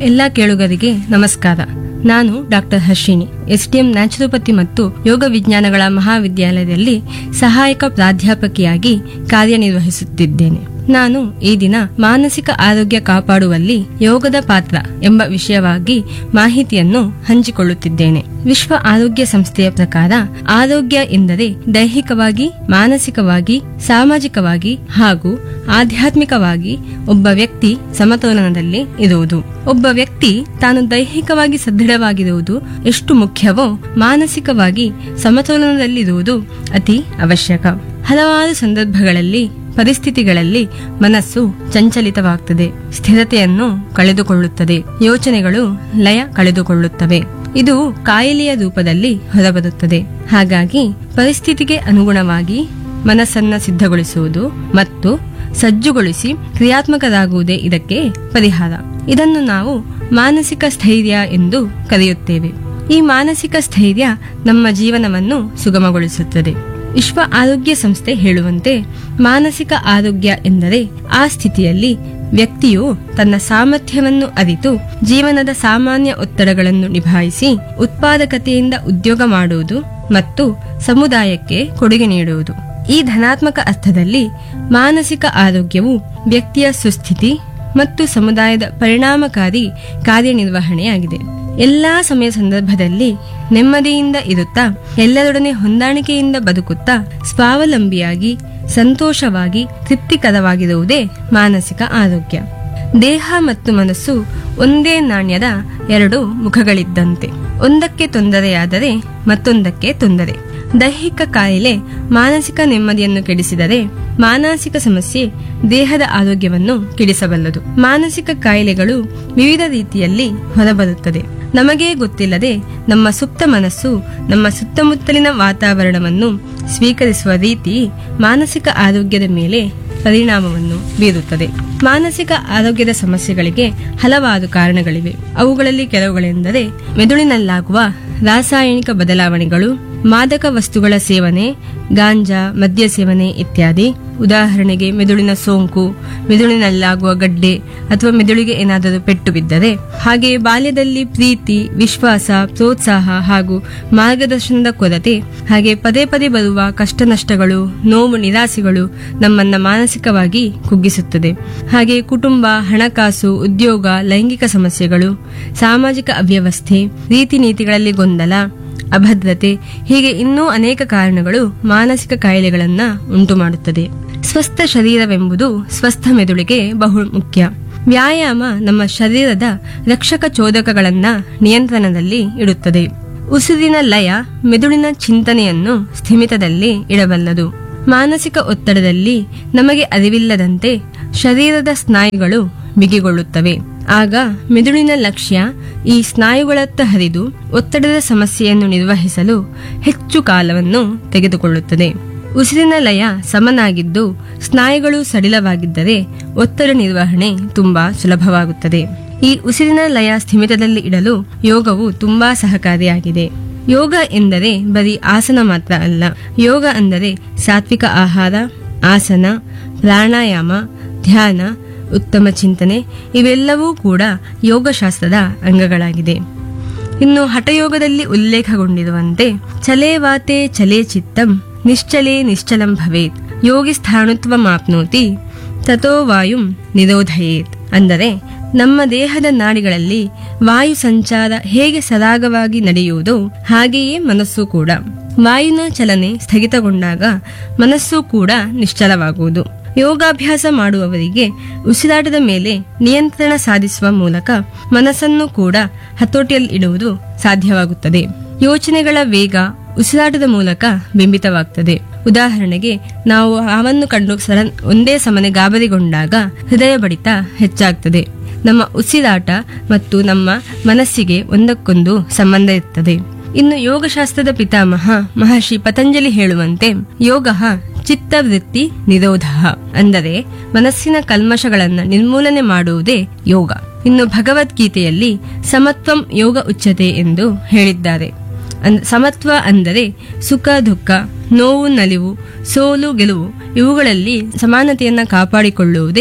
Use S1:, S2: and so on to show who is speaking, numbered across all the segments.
S1: ಎಲ್ಲ ಕೇಳುಗರಿಗೆ ನಮಸ್ಕಾರ ನಾನು ಡಾಕ್ಟರ್ ಹರ್ಷಿಣಿ ಎಸ್ಟಿಎಂ ನ್ಯಾಚುರೋಪತಿ ಮತ್ತು ಯೋಗ ವಿಜ್ಞಾನಗಳ ಮಹಾವಿದ್ಯಾಲಯದಲ್ಲಿ ಸಹಾಯಕ ಪ್ರಾಧ್ಯಾಪಕಿಯಾಗಿ ಕಾರ್ಯನಿರ್ವಹಿಸುತ್ತಿದ್ದೇನೆ ನಾನು ಈ ದಿನ ಮಾನಸಿಕ ಆರೋಗ್ಯ ಕಾಪಾಡುವಲ್ಲಿ ಯೋಗದ ಪಾತ್ರ ಎಂಬ ವಿಷಯವಾಗಿ ಮಾಹಿತಿಯನ್ನು ಹಂಚಿಕೊಳ್ಳುತ್ತಿದ್ದೇನೆ ವಿಶ್ವ ಆರೋಗ್ಯ ಸಂಸ್ಥೆಯ ಪ್ರಕಾರ ಆರೋಗ್ಯ ಎಂದರೆ ದೈಹಿಕವಾಗಿ ಮಾನಸಿಕವಾಗಿ ಸಾಮಾಜಿಕವಾಗಿ ಹಾಗೂ ಆಧ್ಯಾತ್ಮಿಕವಾಗಿ ಒಬ್ಬ ವ್ಯಕ್ತಿ ಸಮತೋಲನದಲ್ಲಿ ಇರುವುದು ಒಬ್ಬ ವ್ಯಕ್ತಿ ತಾನು ದೈಹಿಕವಾಗಿ ಸದೃಢವಾಗಿರುವುದು ಎಷ್ಟು ಮುಖ್ಯವೋ ಮಾನಸಿಕವಾಗಿ ಸಮತೋಲನದಲ್ಲಿರುವುದು ಅತಿ ಅವಶ್ಯಕ ಹಲವಾರು ಸಂದರ್ಭಗಳಲ್ಲಿ ಪರಿಸ್ಥಿತಿಗಳಲ್ಲಿ ಮನಸ್ಸು ಚಂಚಲಿತವಾಗ್ತದೆ ಸ್ಥಿರತೆಯನ್ನು ಕಳೆದುಕೊಳ್ಳುತ್ತದೆ ಯೋಚನೆಗಳು ಲಯ ಕಳೆದುಕೊಳ್ಳುತ್ತವೆ ಇದು ಕಾಯಿಲೆಯ ರೂಪದಲ್ಲಿ ಹೊರಬರುತ್ತದೆ ಹಾಗಾಗಿ ಪರಿಸ್ಥಿತಿಗೆ ಅನುಗುಣವಾಗಿ ಮನಸ್ಸನ್ನ ಸಿದ್ಧಗೊಳಿಸುವುದು ಮತ್ತು ಸಜ್ಜುಗೊಳಿಸಿ ಕ್ರಿಯಾತ್ಮಕರಾಗುವುದೇ ಇದಕ್ಕೆ ಪರಿಹಾರ ಇದನ್ನು ನಾವು ಮಾನಸಿಕ ಸ್ಥೈರ್ಯ ಎಂದು ಕರೆಯುತ್ತೇವೆ ಈ ಮಾನಸಿಕ ಸ್ಥೈರ್ಯ ನಮ್ಮ ಜೀವನವನ್ನು ಸುಗಮಗೊಳಿಸುತ್ತದೆ ವಿಶ್ವ ಆರೋಗ್ಯ ಸಂಸ್ಥೆ ಹೇಳುವಂತೆ ಮಾನಸಿಕ ಆರೋಗ್ಯ ಎಂದರೆ ಆ ಸ್ಥಿತಿಯಲ್ಲಿ ವ್ಯಕ್ತಿಯು ತನ್ನ ಸಾಮರ್ಥ್ಯವನ್ನು ಅರಿತು ಜೀವನದ ಸಾಮಾನ್ಯ ಒತ್ತಡಗಳನ್ನು ನಿಭಾಯಿಸಿ ಉತ್ಪಾದಕತೆಯಿಂದ ಉದ್ಯೋಗ ಮಾಡುವುದು ಮತ್ತು ಸಮುದಾಯಕ್ಕೆ ಕೊಡುಗೆ ನೀಡುವುದು ಈ ಧನಾತ್ಮಕ ಅರ್ಥದಲ್ಲಿ ಮಾನಸಿಕ ಆರೋಗ್ಯವು ವ್ಯಕ್ತಿಯ ಸುಸ್ಥಿತಿ ಮತ್ತು ಸಮುದಾಯದ ಪರಿಣಾಮಕಾರಿ ಕಾರ್ಯನಿರ್ವಹಣೆಯಾಗಿದೆ ಎಲ್ಲಾ ಸಮಯ ಸಂದರ್ಭದಲ್ಲಿ ನೆಮ್ಮದಿಯಿಂದ ಇರುತ್ತಾ ಎಲ್ಲರೊಡನೆ ಹೊಂದಾಣಿಕೆಯಿಂದ ಬದುಕುತ್ತಾ ಸ್ವಾವಲಂಬಿಯಾಗಿ ಸಂತೋಷವಾಗಿ ತೃಪ್ತಿಕರವಾಗಿರುವುದೇ ಮಾನಸಿಕ ಆರೋಗ್ಯ ದೇಹ ಮತ್ತು ಮನಸ್ಸು ಒಂದೇ ನಾಣ್ಯದ ಎರಡು ಮುಖಗಳಿದ್ದಂತೆ ಒಂದಕ್ಕೆ ತೊಂದರೆಯಾದರೆ ಮತ್ತೊಂದಕ್ಕೆ ತೊಂದರೆ ದೈಹಿಕ ಕಾಯಿಲೆ ಮಾನಸಿಕ ನೆಮ್ಮದಿಯನ್ನು ಕೆಡಿಸಿದರೆ ಮಾನಸಿಕ ಸಮಸ್ಯೆ ದೇಹದ ಆರೋಗ್ಯವನ್ನು ಕೆಡಿಸಬಲ್ಲದು ಮಾನಸಿಕ ಕಾಯಿಲೆಗಳು ವಿವಿಧ ರೀತಿಯಲ್ಲಿ ಹೊರಬರುತ್ತದೆ ನಮಗೇ ಗೊತ್ತಿಲ್ಲದೆ ನಮ್ಮ ಸುಪ್ತ ಮನಸ್ಸು ನಮ್ಮ ಸುತ್ತಮುತ್ತಲಿನ ವಾತಾವರಣವನ್ನು ಸ್ವೀಕರಿಸುವ ರೀತಿ ಮಾನಸಿಕ ಆರೋಗ್ಯದ ಮೇಲೆ ಪರಿಣಾಮವನ್ನು ಬೀರುತ್ತದೆ ಮಾನಸಿಕ ಆರೋಗ್ಯದ ಸಮಸ್ಯೆಗಳಿಗೆ ಹಲವಾರು ಕಾರಣಗಳಿವೆ ಅವುಗಳಲ್ಲಿ ಕೆಲವುಗಳೆಂದರೆ ಮೆದುಳಿನಲ್ಲಾಗುವ ರಾಸಾಯನಿಕ ಬದಲಾವಣೆಗಳು ಮಾದಕ ವಸ್ತುಗಳ ಸೇವನೆ ಗಾಂಜಾ ಮದ್ಯ ಸೇವನೆ ಇತ್ಯಾದಿ ಉದಾಹರಣೆಗೆ ಮೆದುಳಿನ ಸೋಂಕು ಮೆದುಳಿನಲ್ಲಾಗುವ ಗಡ್ಡೆ ಅಥವಾ ಮೆದುಳಿಗೆ ಏನಾದರೂ ಪೆಟ್ಟು ಬಿದ್ದರೆ ಹಾಗೆಯೇ ಬಾಲ್ಯದಲ್ಲಿ ಪ್ರೀತಿ ವಿಶ್ವಾಸ ಪ್ರೋತ್ಸಾಹ ಹಾಗೂ ಮಾರ್ಗದರ್ಶನದ ಕೊರತೆ ಹಾಗೆ ಪದೇ ಪದೇ ಬರುವ ಕಷ್ಟ ನಷ್ಟಗಳು ನೋವು ನಿರಾಸೆಗಳು ನಮ್ಮನ್ನ ಮಾನಸಿಕವಾಗಿ ಕುಗ್ಗಿಸುತ್ತದೆ ಹಾಗೆ ಕುಟುಂಬ ಹಣಕಾಸು ಉದ್ಯೋಗ ಲೈಂಗಿಕ ಸಮಸ್ಯೆಗಳು ಸಾಮಾಜಿಕ ಅವ್ಯವಸ್ಥೆ ರೀತಿ ನೀತಿಗಳಲ್ಲಿ ಗೊಂದಲ ಅಭದ್ರತೆ ಹೀಗೆ ಇನ್ನೂ ಅನೇಕ ಕಾರಣಗಳು ಮಾನಸಿಕ ಕಾಯಿಲೆಗಳನ್ನ ಉಂಟು ಮಾಡುತ್ತದೆ ಸ್ವಸ್ಥ ಶರೀರವೆಂಬುದು ಸ್ವಸ್ಥ ಮೆದುಳಿಗೆ ಬಹು ಮುಖ್ಯ ವ್ಯಾಯಾಮ ನಮ್ಮ ಶರೀರದ ರಕ್ಷಕ ಚೋದಕಗಳನ್ನ ನಿಯಂತ್ರಣದಲ್ಲಿ ಇಡುತ್ತದೆ ಉಸಿರಿನ ಲಯ ಮೆದುಳಿನ ಚಿಂತನೆಯನ್ನು ಸ್ಥಿಮಿತದಲ್ಲಿ ಇಡಬಲ್ಲದು ಮಾನಸಿಕ ಒತ್ತಡದಲ್ಲಿ ನಮಗೆ ಅರಿವಿಲ್ಲದಂತೆ ಶರೀರದ ಸ್ನಾಯುಗಳು ಬಿಗಿಗೊಳ್ಳುತ್ತವೆ ಆಗ ಮೆದುಳಿನ ಲಕ್ಷ್ಯ ಈ ಸ್ನಾಯುಗಳತ್ತ ಹರಿದು ಒತ್ತಡದ ಸಮಸ್ಯೆಯನ್ನು ನಿರ್ವಹಿಸಲು ಹೆಚ್ಚು ಕಾಲವನ್ನು ತೆಗೆದುಕೊಳ್ಳುತ್ತದೆ ಉಸಿರಿನ ಲಯ ಸಮನಾಗಿದ್ದು ಸ್ನಾಯುಗಳು ಸಡಿಲವಾಗಿದ್ದರೆ ಒತ್ತಡ ನಿರ್ವಹಣೆ ತುಂಬಾ ಸುಲಭವಾಗುತ್ತದೆ ಈ ಉಸಿರಿನ ಲಯ ಸ್ಥಿಮಿತದಲ್ಲಿ ಇಡಲು ಯೋಗವು ತುಂಬಾ ಸಹಕಾರಿಯಾಗಿದೆ ಯೋಗ ಎಂದರೆ ಬರೀ ಆಸನ ಮಾತ್ರ ಅಲ್ಲ ಯೋಗ ಅಂದರೆ ಸಾತ್ವಿಕ ಆಹಾರ ಆಸನ ಪ್ರಾಣಾಯಾಮ ಧ್ಯಾನ ಉತ್ತಮ ಚಿಂತನೆ ಇವೆಲ್ಲವೂ ಕೂಡ ಯೋಗಶಾಸ್ತ್ರದ ಅಂಗಗಳಾಗಿದೆ ಇನ್ನು ಹಠಯೋಗದಲ್ಲಿ ಉಲ್ಲೇಖಗೊಂಡಿರುವಂತೆ ಚಲೇ ವಾತೆ ಚಲೇ ಚಿತ್ತಂ ನಿಶ್ಚಲೇ ನಿಶ್ಚಲಂ ಭವೇತ್ ಯೋಗಿ ಸ್ಥಾಣುತ್ವ ಮಾಪ್ನೋತಿ ತಥೋ ವಾಯುಂ ನಿರೋಧಯೇತ್ ಅಂದರೆ ನಮ್ಮ ದೇಹದ ನಾಡಿಗಳಲ್ಲಿ ವಾಯು ಸಂಚಾರ ಹೇಗೆ ಸರಾಗವಾಗಿ ನಡೆಯುವುದೋ ಹಾಗೆಯೇ ಮನಸ್ಸು ಕೂಡ ವಾಯುನ ಚಲನೆ ಸ್ಥಗಿತಗೊಂಡಾಗ ಮನಸ್ಸು ಕೂಡ ನಿಶ್ಚಲವಾಗುವುದು ಯೋಗಾಭ್ಯಾಸ ಮಾಡುವವರಿಗೆ ಉಸಿರಾಟದ ಮೇಲೆ ನಿಯಂತ್ರಣ ಸಾಧಿಸುವ ಮೂಲಕ ಮನಸ್ಸನ್ನು ಕೂಡ ಹತೋಟಿಯಲ್ಲಿ ಇಡುವುದು ಸಾಧ್ಯವಾಗುತ್ತದೆ ಯೋಚನೆಗಳ ವೇಗ ಉಸಿರಾಟದ ಮೂಲಕ ಬಿಂಬಿತವಾಗ್ತದೆ ಉದಾಹರಣೆಗೆ ನಾವು ಹಾವನ್ನು ಕಂಡು ಸಡನ್ ಒಂದೇ ಸಮನೆ ಗಾಬರಿಗೊಂಡಾಗ ಹೃದಯ ಬಡಿತ ಹೆಚ್ಚಾಗ್ತದೆ ನಮ್ಮ ಉಸಿರಾಟ ಮತ್ತು ನಮ್ಮ ಮನಸ್ಸಿಗೆ ಒಂದಕ್ಕೊಂದು ಸಂಬಂಧ ಇರ್ತದೆ ಇನ್ನು ಯೋಗಶಾಸ್ತ್ರದ ಪಿತಾಮಹ ಮಹರ್ಷಿ ಪತಂಜಲಿ ಹೇಳುವಂತೆ ಯೋಗ ಚಿತ್ತವೃತ್ತಿ ನಿರೋಧ ಅಂದರೆ ಮನಸ್ಸಿನ ಕಲ್ಮಶಗಳನ್ನ ನಿರ್ಮೂಲನೆ ಮಾಡುವುದೇ ಯೋಗ ಇನ್ನು ಭಗವದ್ಗೀತೆಯಲ್ಲಿ ಸಮತ್ವಂ ಯೋಗ ಉಚ್ಚತೆ ಎಂದು ಹೇಳಿದ್ದಾರೆ ಅಂದ್- ಸಮತ್ವ ಅಂದರೆ ಸುಖ ದುಃಖ ನೋವು ನಲಿವು ಸೋಲು ಗೆಲುವು ಇವುಗಳಲ್ಲಿ ಸಮಾನತೆಯನ್ನ ಕಾಪಾಡಿಕೊಳ್ಳುವುದೇ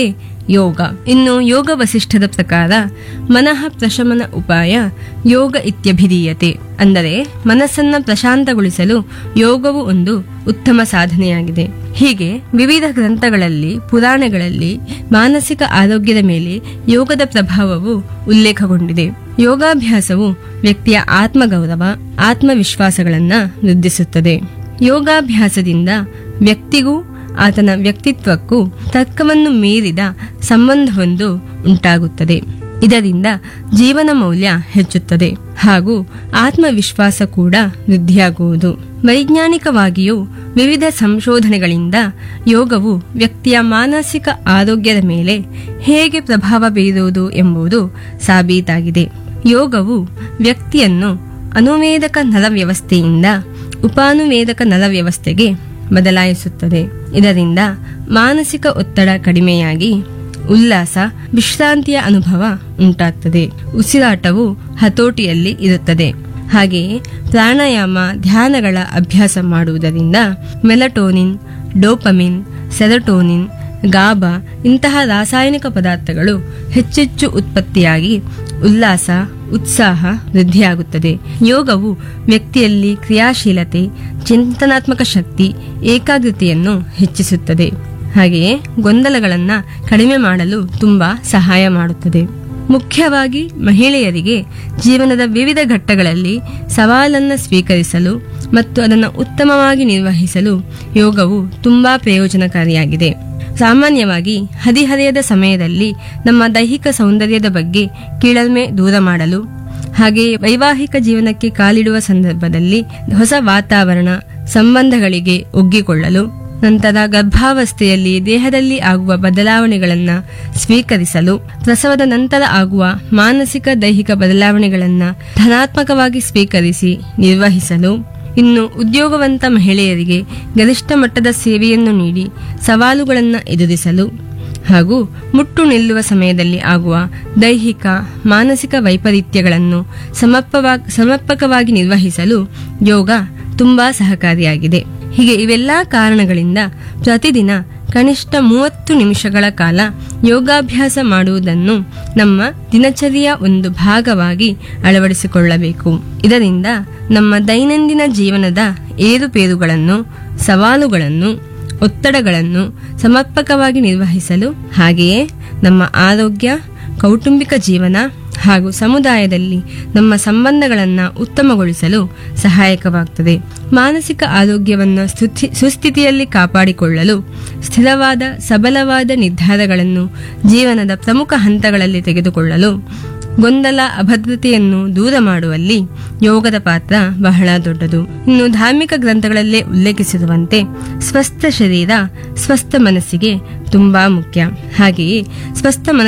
S1: ಯೋಗ ಇನ್ನು ಯೋಗ ವಸಿಷ್ಠದ ಪ್ರಕಾರ ಮನಃ ಪ್ರಶಮನ ಉಪಾಯ ಯೋಗ ಇತ್ಯಭಿಧೀಯತೆ ಅಂದರೆ ಮನಸ್ಸನ್ನ ಪ್ರಶಾಂತಗೊಳಿಸಲು ಯೋಗವು ಒಂದು ಉತ್ತಮ ಸಾಧನೆಯಾಗಿದೆ ಹೀಗೆ ವಿವಿಧ ಗ್ರಂಥಗಳಲ್ಲಿ ಪುರಾಣಗಳಲ್ಲಿ ಮಾನಸಿಕ ಆರೋಗ್ಯದ ಮೇಲೆ ಯೋಗದ ಪ್ರಭಾವವು ಉಲ್ಲೇಖಗೊಂಡಿದೆ ಯೋಗಾಭ್ಯಾಸವು ವ್ಯಕ್ತಿಯ ಆತ್ಮಗೌರವ ಆತ್ಮವಿಶ್ವಾಸಗಳನ್ನ ವೃದ್ಧಿಸುತ್ತದೆ ಯೋಗಾಭ್ಯಾಸದಿಂದ ವ್ಯಕ್ತಿಗೂ ಆತನ ವ್ಯಕ್ತಿತ್ವಕ್ಕೂ ತರ್ಕವನ್ನು ಮೀರಿದ ಸಂಬಂಧವೊಂದು ಉಂಟಾಗುತ್ತದೆ ಇದರಿಂದ ಜೀವನ ಮೌಲ್ಯ ಹೆಚ್ಚುತ್ತದೆ ಹಾಗೂ ಆತ್ಮವಿಶ್ವಾಸ ಕೂಡ ವೃದ್ಧಿಯಾಗುವುದು ವೈಜ್ಞಾನಿಕವಾಗಿಯೂ ವಿವಿಧ ಸಂಶೋಧನೆಗಳಿಂದ ಯೋಗವು ವ್ಯಕ್ತಿಯ ಮಾನಸಿಕ ಆರೋಗ್ಯದ ಮೇಲೆ ಹೇಗೆ ಪ್ರಭಾವ ಬೀರುವುದು ಎಂಬುದು ಸಾಬೀತಾಗಿದೆ ಯೋಗವು ವ್ಯಕ್ತಿಯನ್ನು ಅನುವೇದಕ ನರವ್ಯವಸ್ಥೆಯಿಂದ ಉಪಾನುವೇದಕ ನರವ್ಯವಸ್ಥೆಗೆ ಬದಲಾಯಿಸುತ್ತದೆ ಇದರಿಂದ ಮಾನಸಿಕ ಒತ್ತಡ ಕಡಿಮೆಯಾಗಿ ಉಲ್ಲಾಸ ವಿಶ್ರಾಂತಿಯ ಅನುಭವ ಉಂಟಾಗ್ತದೆ ಉಸಿರಾಟವು ಹತೋಟಿಯಲ್ಲಿ ಇರುತ್ತದೆ ಹಾಗೆಯೇ ಪ್ರಾಣಾಯಾಮ ಧ್ಯಾನಗಳ ಅಭ್ಯಾಸ ಮಾಡುವುದರಿಂದ ಮೆಲಟೋನಿನ್ ಡೋಪಮಿನ್ ಸೆರಟೋನಿನ್ ಗಾಬಾ ಇಂತಹ ರಾಸಾಯನಿಕ ಪದಾರ್ಥಗಳು ಹೆಚ್ಚೆಚ್ಚು ಉತ್ಪತ್ತಿಯಾಗಿ ಉಲ್ಲಾಸ ಉತ್ಸಾಹ ವೃದ್ಧಿಯಾಗುತ್ತದೆ ಯೋಗವು ವ್ಯಕ್ತಿಯಲ್ಲಿ ಕ್ರಿಯಾಶೀಲತೆ ಚಿಂತನಾತ್ಮಕ ಶಕ್ತಿ ಏಕಾಗ್ರತೆಯನ್ನು ಹೆಚ್ಚಿಸುತ್ತದೆ ಹಾಗೆಯೇ ಗೊಂದಲಗಳನ್ನು ಕಡಿಮೆ ಮಾಡಲು ತುಂಬಾ ಸಹಾಯ ಮಾಡುತ್ತದೆ ಮುಖ್ಯವಾಗಿ ಮಹಿಳೆಯರಿಗೆ ಜೀವನದ ವಿವಿಧ ಘಟ್ಟಗಳಲ್ಲಿ ಸವಾಲನ್ನು ಸ್ವೀಕರಿಸಲು ಮತ್ತು ಅದನ್ನು ಉತ್ತಮವಾಗಿ ನಿರ್ವಹಿಸಲು ಯೋಗವು ತುಂಬಾ ಪ್ರಯೋಜನಕಾರಿಯಾಗಿದೆ ಸಾಮಾನ್ಯವಾಗಿ ಹದಿಹರೆಯದ ಸಮಯದಲ್ಲಿ ನಮ್ಮ ದೈಹಿಕ ಸೌಂದರ್ಯದ ಬಗ್ಗೆ ಕೀಳಲ್ಮೆ ದೂರ ಮಾಡಲು ಹಾಗೆಯೇ ವೈವಾಹಿಕ ಜೀವನಕ್ಕೆ ಕಾಲಿಡುವ ಸಂದರ್ಭದಲ್ಲಿ ಹೊಸ ವಾತಾವರಣ ಸಂಬಂಧಗಳಿಗೆ ಒಗ್ಗಿಕೊಳ್ಳಲು ನಂತರ ಗರ್ಭಾವಸ್ಥೆಯಲ್ಲಿ ದೇಹದಲ್ಲಿ ಆಗುವ ಬದಲಾವಣೆಗಳನ್ನು ಸ್ವೀಕರಿಸಲು ಪ್ರಸವದ ನಂತರ ಆಗುವ ಮಾನಸಿಕ ದೈಹಿಕ ಬದಲಾವಣೆಗಳನ್ನು ಧನಾತ್ಮಕವಾಗಿ ಸ್ವೀಕರಿಸಿ ನಿರ್ವಹಿಸಲು ಇನ್ನು ಉದ್ಯೋಗವಂತ ಮಹಿಳೆಯರಿಗೆ ಗರಿಷ್ಠ ಮಟ್ಟದ ಸೇವೆಯನ್ನು ನೀಡಿ ಸವಾಲುಗಳನ್ನು ಎದುರಿಸಲು ಹಾಗೂ ಮುಟ್ಟು ನಿಲ್ಲುವ ಸಮಯದಲ್ಲಿ ಆಗುವ ದೈಹಿಕ ಮಾನಸಿಕ ವೈಪರೀತ್ಯಗಳನ್ನು ಸಮರ್ಪವಾಗಿ ಸಮರ್ಪಕವಾಗಿ ನಿರ್ವಹಿಸಲು ಯೋಗ ತುಂಬಾ ಸಹಕಾರಿಯಾಗಿದೆ ಹೀಗೆ ಇವೆಲ್ಲಾ ಕಾರಣಗಳಿಂದ ಪ್ರತಿದಿನ ಕನಿಷ್ಠ ಮೂವತ್ತು ನಿಮಿಷಗಳ ಕಾಲ ಯೋಗಾಭ್ಯಾಸ ಮಾಡುವುದನ್ನು ನಮ್ಮ ದಿನಚರಿಯ ಒಂದು ಭಾಗವಾಗಿ ಅಳವಡಿಸಿಕೊಳ್ಳಬೇಕು ಇದರಿಂದ ನಮ್ಮ ದೈನಂದಿನ ಜೀವನದ ಏರುಪೇರುಗಳನ್ನು ಸವಾಲುಗಳನ್ನು ಒತ್ತಡಗಳನ್ನು ಸಮರ್ಪಕವಾಗಿ ನಿರ್ವಹಿಸಲು ಹಾಗೆಯೇ ನಮ್ಮ ಆರೋಗ್ಯ ಕೌಟುಂಬಿಕ ಜೀವನ ಹಾಗೂ ಸಮುದಾಯದಲ್ಲಿ ನಮ್ಮ ಸಂಬಂಧಗಳನ್ನು ಉತ್ತಮಗೊಳಿಸಲು ಸಹಾಯಕವಾಗುತ್ತದೆ ಮಾನಸಿಕ ಆರೋಗ್ಯವನ್ನು ಸ್ಥಿತಿ ಸುಸ್ಥಿತಿಯಲ್ಲಿ ಕಾಪಾಡಿಕೊಳ್ಳಲು ಸ್ಥಿರವಾದ ಸಬಲವಾದ ನಿರ್ಧಾರಗಳನ್ನು ಜೀವನದ ಪ್ರಮುಖ ಹಂತಗಳಲ್ಲಿ ತೆಗೆದುಕೊಳ್ಳಲು ಗೊಂದಲ ಅಭದ್ರತೆಯನ್ನು ದೂರ ಮಾಡುವಲ್ಲಿ ಯೋಗದ ಪಾತ್ರ ಬಹಳ ದೊಡ್ಡದು ಇನ್ನು ಧಾರ್ಮಿಕ ಗ್ರಂಥಗಳಲ್ಲೇ ಉಲ್ಲೇಖಿಸಿರುವಂತೆ ಸ್ವಸ್ಥ ಶರೀರ ಸ್ವಸ್ಥ ಮನಸ್ಸಿಗೆ ತುಂಬಾ ಮುಖ್ಯ ಹಾಗೆಯೇ ಸ್ವಸ್ಥ ಮನಸ್ಸು